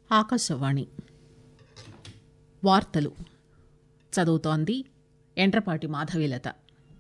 ఆకాశవాణి వార్తలు చదువుతోంది ఎండ్రపాటి మాధవీలత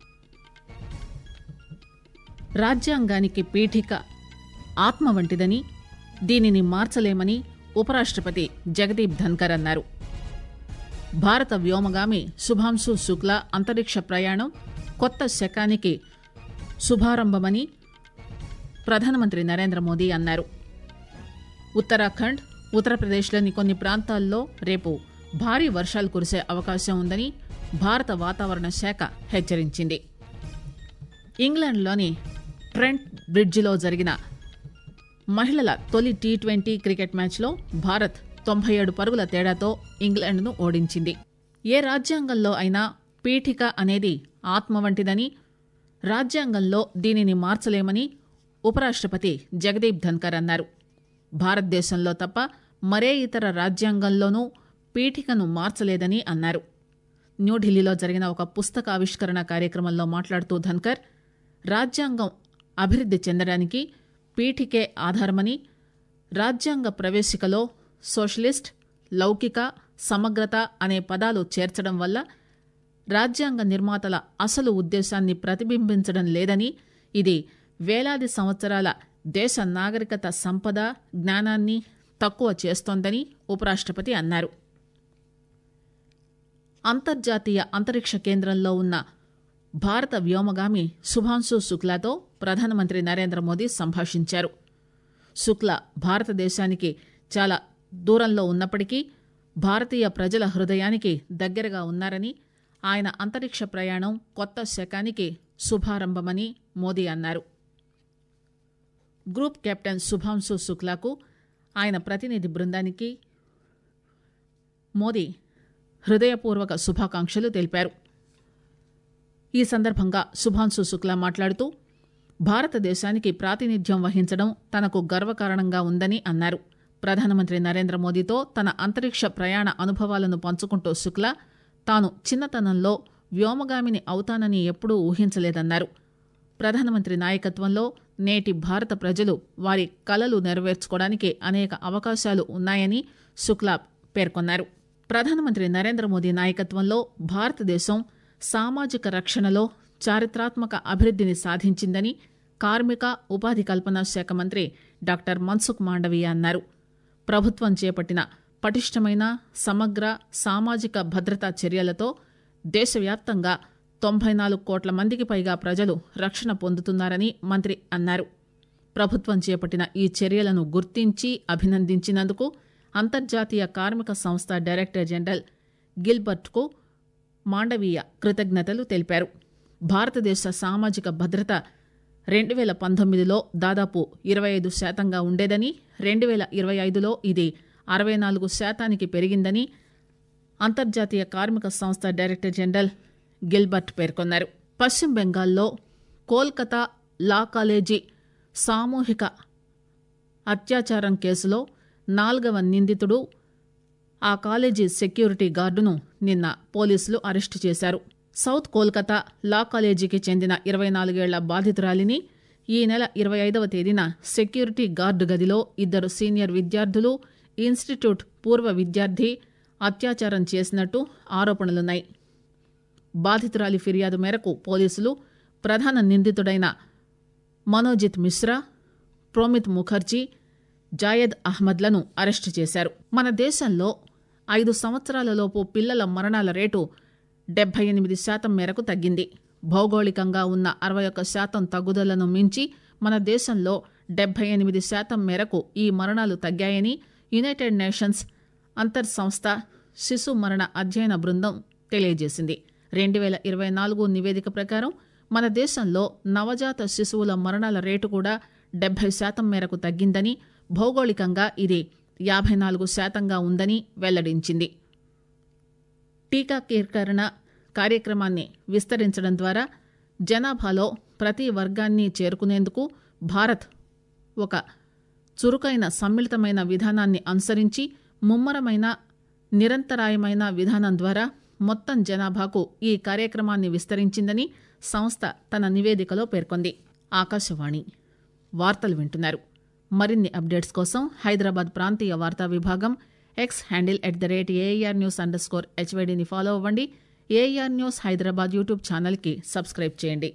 రాజ్యాంగానికి పీఠిక ఆత్మ వంటిదని దీనిని మార్చలేమని ఉపరాష్టపతి జగదీప్ ధన్కర్ అన్నారు భారత వ్యోమగామి శుభాంశు శుక్లా అంతరిక్ష ప్రయాణం కొత్త శకానికి శుభారంభమని ప్రధానమంత్రి నరేంద్ర మోదీ అన్నారు ఉత్తరాఖండ్ ఉత్తరప్రదేశ్లోని కొన్ని ప్రాంతాల్లో రేపు భారీ వర్షాలు కురిసే అవకాశం ఉందని భారత వాతావరణ శాఖ హెచ్చరించింది ఇంగ్లాండ్లోని ట్రెంట్ బ్రిడ్జిలో జరిగిన మహిళల తొలి టీ ట్వంటీ క్రికెట్ మ్యాచ్లో భారత్ తొంభై ఏడు పరుగుల తేడాతో ఇంగ్లాండ్ను ఓడించింది ఏ రాజ్యాంగంలో అయినా పీఠిక అనేది ఆత్మ వంటిదని రాజ్యాంగంలో దీనిని మార్చలేమని ఉపరాష్టపతి జగదీప్ ధన్కర్ అన్నారు భారతదేశంలో తప్ప మరే ఇతర రాజ్యాంగంలోనూ పీఠికను మార్చలేదని అన్నారు న్యూఢిల్లీలో జరిగిన ఒక పుస్తక ఆవిష్కరణ కార్యక్రమంలో మాట్లాడుతూ ధన్కర్ రాజ్యాంగం అభివృద్ది చెందడానికి పీఠికే ఆధారమని రాజ్యాంగ ప్రవేశికలో సోషలిస్ట్ లౌకిక సమగ్రత అనే పదాలు చేర్చడం వల్ల రాజ్యాంగ నిర్మాతల అసలు ఉద్దేశాన్ని ప్రతిబింబించడం లేదని ఇది వేలాది సంవత్సరాల దేశ నాగరికత సంపద జ్ఞానాన్ని తక్కువ చేస్తోందని ఉపరాష్టపతి అన్నారు అంతర్జాతీయ అంతరిక్ష కేంద్రంలో ఉన్న భారత వ్యోమగామి శుభాంశు శుక్లాతో ప్రధానమంత్రి నరేంద్ర మోదీ సంభాషించారు శుక్లా భారతదేశానికి చాలా దూరంలో ఉన్నప్పటికీ భారతీయ ప్రజల హృదయానికి దగ్గరగా ఉన్నారని ఆయన అంతరిక్ష ప్రయాణం కొత్త శకానికి శుభారంభమని మోదీ అన్నారు గ్రూప్ కెప్టెన్ శుభాంశు శుక్లాకు ఆయన ప్రతినిధి బృందానికి మోదీ హృదయపూర్వక శుభాకాంక్షలు తెలిపారు ఈ సందర్భంగా శుభాంశు శుక్లా మాట్లాడుతూ భారతదేశానికి ప్రాతినిధ్యం వహించడం తనకు గర్వకారణంగా ఉందని అన్నారు ప్రధానమంత్రి నరేంద్ర మోదీతో తన అంతరిక్ష ప్రయాణ అనుభవాలను పంచుకుంటూ శుక్లా తాను చిన్నతనంలో వ్యోమగామిని అవుతానని ఎప్పుడూ ఊహించలేదన్నారు ప్రధానమంత్రి నాయకత్వంలో నేటి భారత ప్రజలు వారి కలలు నెరవేర్చుకోవడానికి అనేక అవకాశాలు ఉన్నాయని శుక్లా పేర్కొన్నారు ప్రధానమంత్రి నరేంద్ర మోదీ నాయకత్వంలో భారతదేశం సామాజిక రక్షణలో చారిత్రాత్మక అభివృద్దిని సాధించిందని కార్మిక ఉపాధి కల్పనా శాఖ మంత్రి డాక్టర్ మన్సుఖ్ మాండవీయ అన్నారు ప్రభుత్వం చేపట్టిన పటిష్టమైన సమగ్ర సామాజిక భద్రతా చర్యలతో దేశవ్యాప్తంగా తొంభై నాలుగు కోట్ల మందికి పైగా ప్రజలు రక్షణ పొందుతున్నారని మంత్రి అన్నారు ప్రభుత్వం చేపట్టిన ఈ చర్యలను గుర్తించి అభినందించినందుకు అంతర్జాతీయ కార్మిక సంస్థ డైరెక్టర్ జనరల్ గిల్బర్ట్కు మాండవీయ కృతజ్ఞతలు తెలిపారు భారతదేశ సామాజిక భద్రత రెండు వేల పంతొమ్మిదిలో దాదాపు ఇరవై ఐదు శాతంగా ఉండేదని రెండు వేల ఇరవై ఐదులో ఇది అరవై నాలుగు శాతానికి పెరిగిందని అంతర్జాతీయ కార్మిక సంస్థ డైరెక్టర్ జనరల్ గిల్బర్ట్ పేర్కొన్నారు పశ్చిమ బెంగాల్లో కోల్కతా లా కాలేజీ సామూహిక అత్యాచారం కేసులో నాలుగవ నిందితుడు ఆ కాలేజీ సెక్యూరిటీ గార్డును నిన్న పోలీసులు అరెస్టు చేశారు సౌత్ కోల్కతా లా కాలేజీకి చెందిన ఇరవై నాలుగేళ్ల బాధితురాలిని ఈ నెల ఇరవై ఐదవ తేదీన సెక్యూరిటీ గార్డు గదిలో ఇద్దరు సీనియర్ విద్యార్థులు ఇన్స్టిట్యూట్ పూర్వ విద్యార్థి అత్యాచారం చేసినట్టు ఆరోపణలున్నాయి బాధితురాలి ఫిర్యాదు మేరకు పోలీసులు ప్రధాన నిందితుడైన మనోజిత్ మిశ్రా ప్రోమిత్ ముఖర్జీ జాయద్ అహ్మద్లను అరెస్టు చేశారు మన దేశంలో ఐదు సంవత్సరాలలోపు పిల్లల మరణాల రేటు డెబ్బై ఎనిమిది శాతం మేరకు తగ్గింది భౌగోళికంగా ఉన్న అరవై ఒక్క శాతం తగ్గుదలను మించి మన దేశంలో డెబ్బై ఎనిమిది శాతం మేరకు ఈ మరణాలు తగ్గాయని యునైటెడ్ నేషన్స్ అంతర్ సంస్థ శిశు మరణ అధ్యయన బృందం తెలియజేసింది రెండు వేల ఇరవై నాలుగు నివేదిక ప్రకారం మన దేశంలో నవజాత శిశువుల మరణాల రేటు కూడా డెబ్బై శాతం మేరకు తగ్గిందని భౌగోళికంగా ఇది యాభై నాలుగు శాతంగా ఉందని వెల్లడించింది టీకాకీకరణ కార్యక్రమాన్ని విస్తరించడం ద్వారా జనాభాలో ప్రతి వర్గాన్ని చేరుకునేందుకు భారత్ ఒక చురుకైన సమ్మిళితమైన విధానాన్ని అనుసరించి ముమ్మరమైన నిరంతరాయమైన విధానం ద్వారా మొత్తం జనాభాకు ఈ కార్యక్రమాన్ని విస్తరించిందని సంస్థ తన నివేదికలో పేర్కొంది ఆకాశవాణి వార్తలు వింటున్నారు మరిన్ని అప్డేట్స్ కోసం హైదరాబాద్ ప్రాంతీయ వార్తా విభాగం X handle at the rate air news underscore స్కోర్ హెచ్వైడిని ఫాలో అవ్వండి ఏఆర్ న్యూస్ హైదరాబాద్ యూట్యూబ్ ఛానల్కి సబ్స్క్రైబ్ చేయండి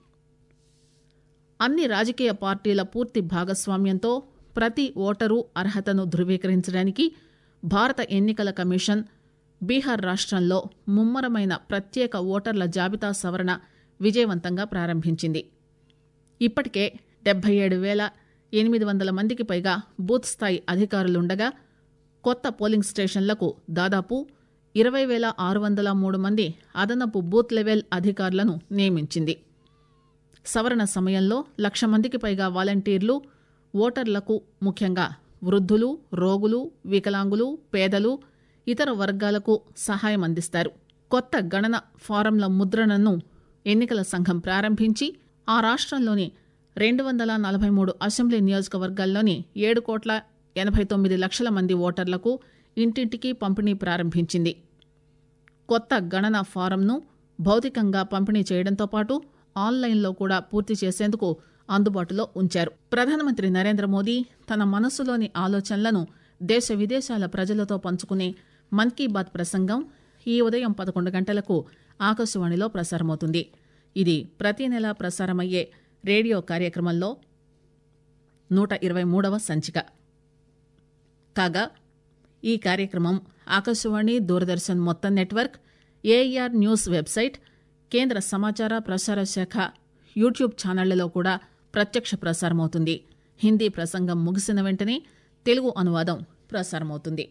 అన్ని రాజకీయ పార్టీల పూర్తి భాగస్వామ్యంతో ప్రతి ఓటరు అర్హతను ధృవీకరించడానికి భారత ఎన్నికల కమిషన్ బీహార్ రాష్ట్రంలో ముమ్మరమైన ప్రత్యేక ఓటర్ల జాబితా సవరణ విజయవంతంగా ప్రారంభించింది ఇప్పటికే డెబ్బై ఏడు వేల ఎనిమిది వందల మందికి పైగా బూత్ స్థాయి అధికారులుండగా కొత్త పోలింగ్ స్టేషన్లకు దాదాపు ఇరవై వేల ఆరు వందల మూడు మంది అదనపు బూత్ లెవెల్ అధికారులను నియమించింది సవరణ సమయంలో లక్ష మందికి పైగా వాలంటీర్లు ఓటర్లకు ముఖ్యంగా వృద్ధులు రోగులు వికలాంగులు పేదలు ఇతర వర్గాలకు సహాయం అందిస్తారు కొత్త గణన ఫారంల ముద్రణను ఎన్నికల సంఘం ప్రారంభించి ఆ రాష్ట్రంలోని రెండు వందల నలభై మూడు అసెంబ్లీ నియోజకవర్గాల్లోని ఏడు కోట్ల ఎనభై తొమ్మిది లక్షల మంది ఓటర్లకు ఇంటింటికి పంపిణీ ప్రారంభించింది కొత్త గణన ఫారంను భౌతికంగా పంపిణీ చేయడంతో పాటు ఆన్లైన్లో కూడా పూర్తి చేసేందుకు అందుబాటులో ఉంచారు ప్రధానమంత్రి నరేంద్ర మోదీ తన మనస్సులోని ఆలోచనలను దేశ విదేశాల ప్రజలతో పంచుకునే మన్ కీ బాత్ ప్రసంగం ఈ ఉదయం పదకొండు గంటలకు ఆకాశవాణిలో ప్రసారమవుతుంది ఇది ప్రతి నెలా ప్రసారమయ్యే రేడియో కార్యక్రమంలో నూట ఇరవై మూడవ సంచిక కాగా ఈ కార్యక్రమం ఆకాశవాణి దూరదర్శన్ మొత్తం నెట్వర్క్ ఏఆర్ న్యూస్ వెబ్సైట్ కేంద్ర సమాచార ప్రసార శాఖ యూట్యూబ్ ఛానళ్లలో కూడా ప్రత్యక్ష ప్రసారమవుతుంది హిందీ ప్రసంగం ముగిసిన వెంటనే తెలుగు అనువాదం ప్రసారమవుతుంది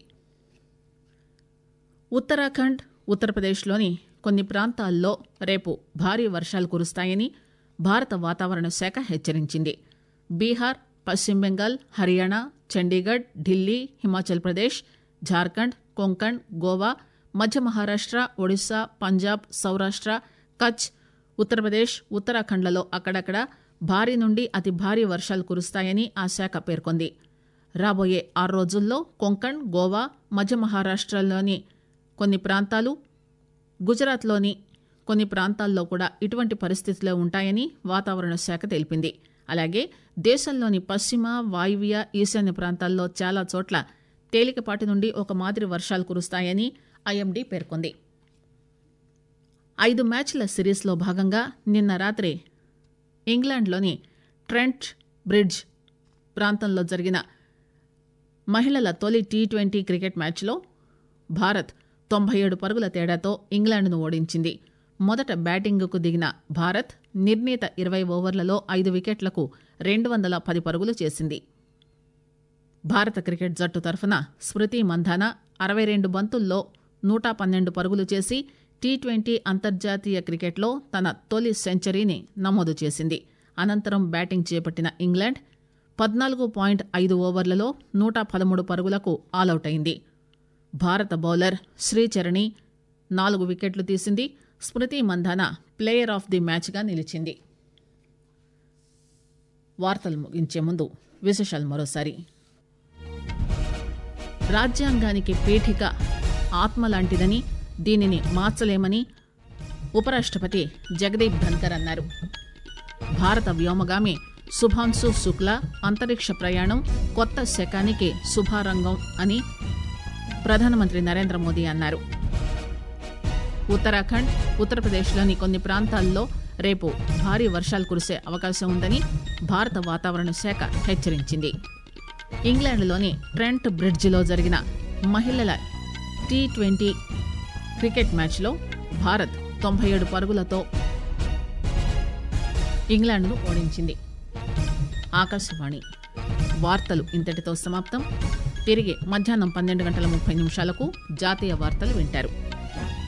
ఉత్తరాఖండ్ ఉత్తరప్రదేశ్లోని కొన్ని ప్రాంతాల్లో రేపు భారీ వర్షాలు కురుస్తాయని భారత వాతావరణ శాఖ హెచ్చరించింది బీహార్ పశ్చిమ బెంగాల్ హర్యానా చండీగఢ్ ఢిల్లీ హిమాచల్ ప్రదేశ్ జార్ఖండ్ కొంకణ్ గోవా మధ్య మహారాష్ట్ర ఒడిశా పంజాబ్ సౌరాష్ట్ర కచ్ ఉత్తరప్రదేశ్ ఉత్తరాఖండ్లలో అక్కడక్కడ భారీ నుండి అతి భారీ వర్షాలు కురుస్తాయని ఆ శాఖ పేర్కొంది రాబోయే ఆరు రోజుల్లో కొంకణ్ గోవా మధ్య మహారాష్ట్రలోని కొన్ని ప్రాంతాలు గుజరాత్లోని కొన్ని ప్రాంతాల్లో కూడా ఇటువంటి పరిస్థితులే ఉంటాయని వాతావరణ శాఖ తెలిపింది అలాగే దేశంలోని పశ్చిమ వాయువ్య ఈశాన్య ప్రాంతాల్లో చాలా చోట్ల తేలికపాటి నుండి ఒక మాదిరి వర్షాలు కురుస్తాయని ఐఎండీ పేర్కొంది ఐదు మ్యాచ్ల సిరీస్లో భాగంగా నిన్న రాత్రి ఇంగ్లాండ్లోని ట్రెంట్ బ్రిడ్జ్ ప్రాంతంలో జరిగిన మహిళల తొలి టీ ట్వంటీ క్రికెట్ మ్యాచ్లో భారత్ తొంభై ఏడు పరుగుల తేడాతో ఇంగ్లాండ్ను ఓడించింది మొదట బ్యాటింగ్కు దిగిన భారత్ నిర్ణీత ఇరవై ఓవర్లలో ఐదు వికెట్లకు రెండు వందల పది పరుగులు చేసింది భారత క్రికెట్ జట్టు తరఫున స్మృతి మంధాన అరవై రెండు బంతుల్లో నూట పన్నెండు పరుగులు చేసి టీ ట్వంటీ అంతర్జాతీయ క్రికెట్లో తన తొలి సెంచరీని నమోదు చేసింది అనంతరం బ్యాటింగ్ చేపట్టిన ఇంగ్లాండ్ పద్నాలుగు పాయింట్ ఐదు ఓవర్లలో నూట పదమూడు పరుగులకు ఆలౌట్ అయింది భారత బౌలర్ శ్రీచరణి నాలుగు వికెట్లు తీసింది Smriti Mandhana player of the మ్యాచ్గా నిలిచింది వార్తలు ముగించే ముందు విశేషాలు మరోసారి రాజ్యాంగానికి పీఠిక ఆత్మ లాంటిదని దీనిని మార్చలేమని ఉపరాష్ట్రపతి జగదీప్ ధన్కర్ అన్నారు భారత వ్యోమగామి శుభాంశు శుక్లా అంతరిక్ష ప్రయాణం కొత్త శకానికి శుభారంగం అని ప్రధానమంత్రి నరేంద్ర మోదీ అన్నారు ఉత్తరాఖండ్ ఉత్తరప్రదేశ్లోని కొన్ని ప్రాంతాల్లో రేపు భారీ వర్షాలు కురిసే అవకాశం ఉందని భారత వాతావరణ శాఖ హెచ్చరించింది ఇంగ్లాండ్లోని ట్రెంట్ బ్రిడ్జిలో జరిగిన మహిళల టీ ట్వంటీ క్రికెట్ మ్యాచ్లో భారత్ తొంభై ఏడు పరుగులతో ఇంగ్లాండ్ను ఓడించింది ఆకాశవాణి వార్తలు ఇంతటితో సమాప్తం తిరిగి మధ్యాహ్నం పన్నెండు గంటల ముప్పై నిమిషాలకు జాతీయ వార్తలు వింటారు